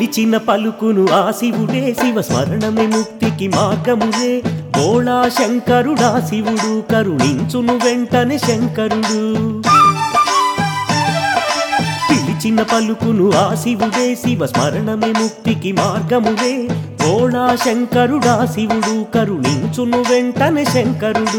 పిలిచిన పలుకును ఆ శివుడే శివ స్మరణమే ముక్తికి మార్గములే బోళా శంకరుడా శివుడు కరుణించును వెంటనే శంకరుడు పిలిచిన పలుకును ఆ శివుడే శివ స్మరణమే ముక్తికి మార్గములే బోళా శంకరుడా శివుడు కరుణించును వెంటనే శంకరుడు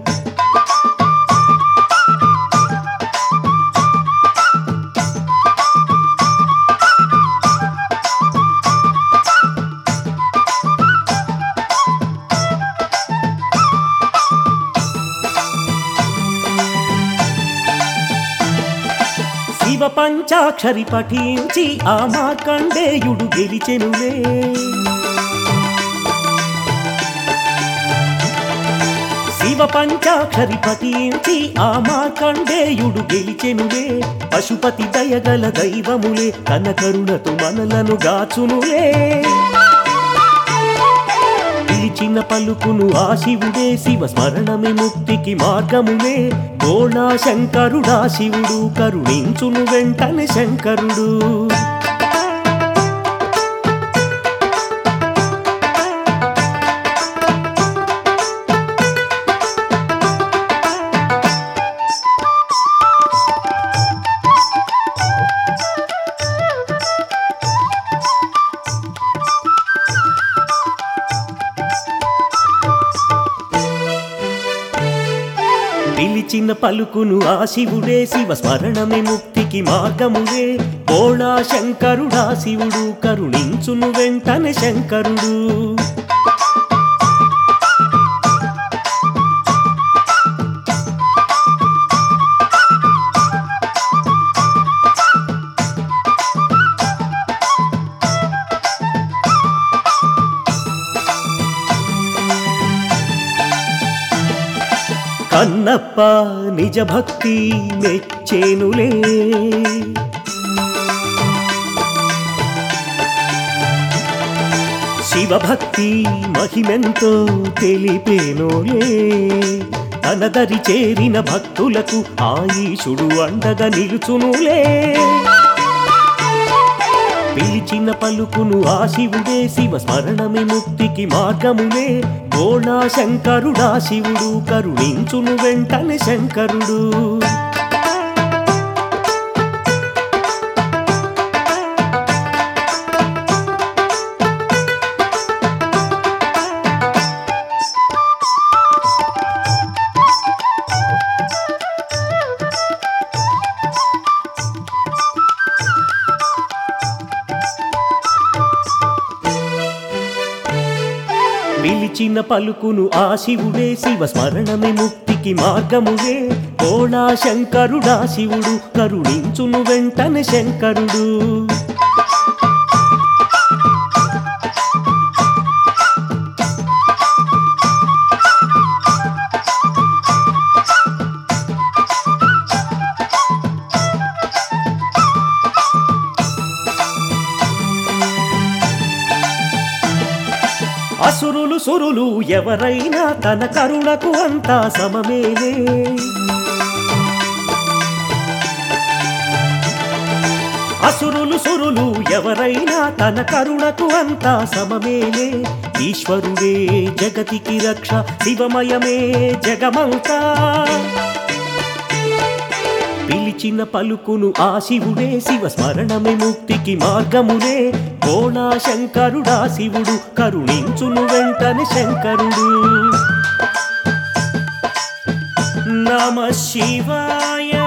శివ పంచాక్షరి పఠించి ఆ మార్కండేయుడు గెలిచెనులే శివ పంచాక్షరి పఠించి ఆ మార్కండేయుడు గెలిచెనులే పశుపతి దయగల దైవములే తన కరుణతో మనలను గాచునులే పిలిచిన పలుకును ఆ శివుడే శివ స్మరణమే ముక్తికి మార్గములే గోళా శంకరుడా శివుడు కరుణించును వెంటనే శంకరుడు పిలిచిన పలుకును ఆ శివుడే శివ స్మరణమే ముక్తికి మార్గములే గోళా శంకరుడా శివుడు కరుణించును వెంటనే శంకరుడు కన్నప్ప నిజ భక్తి మెచ్చేనులే శివభక్తి మహిమెంతో తెలిపేనోలే తనదరి చేరిన భక్తులకు ఆయుషుడు అండగా నిలుచునులే పిలిచిన పలుకును ఆ శివుడే శివ స్మరణమే ముక్తికి మార్గములే గోళా శంకరుడా శివుడు కరుణించును వెంటనే శంకరుడు పిలిచిన పలుకును ఆ శివుడే శివ స్మరణమే ముక్తికి మార్గములే గోళా శంకరుడా శివుడు కరుణించును వెంటనే శంకరుడు అసురులు సురులు ఎవరైనా తన కరుణకు అంతా సమమేలే అసురులు సురులు ఎవరైనా తన కరుణకు అంతా సమమేలే ఈశ్వరుడే జగతికి రక్ష శివమయమే జగమంతా పిలిచిన పలుకును ఆ శివుడే శివ స్మరణమే ముక్తికి మార్గములే కోణా శంకరుడా శివుడు కరుణించును వెంటనే శంకరుడు నమ శివాయ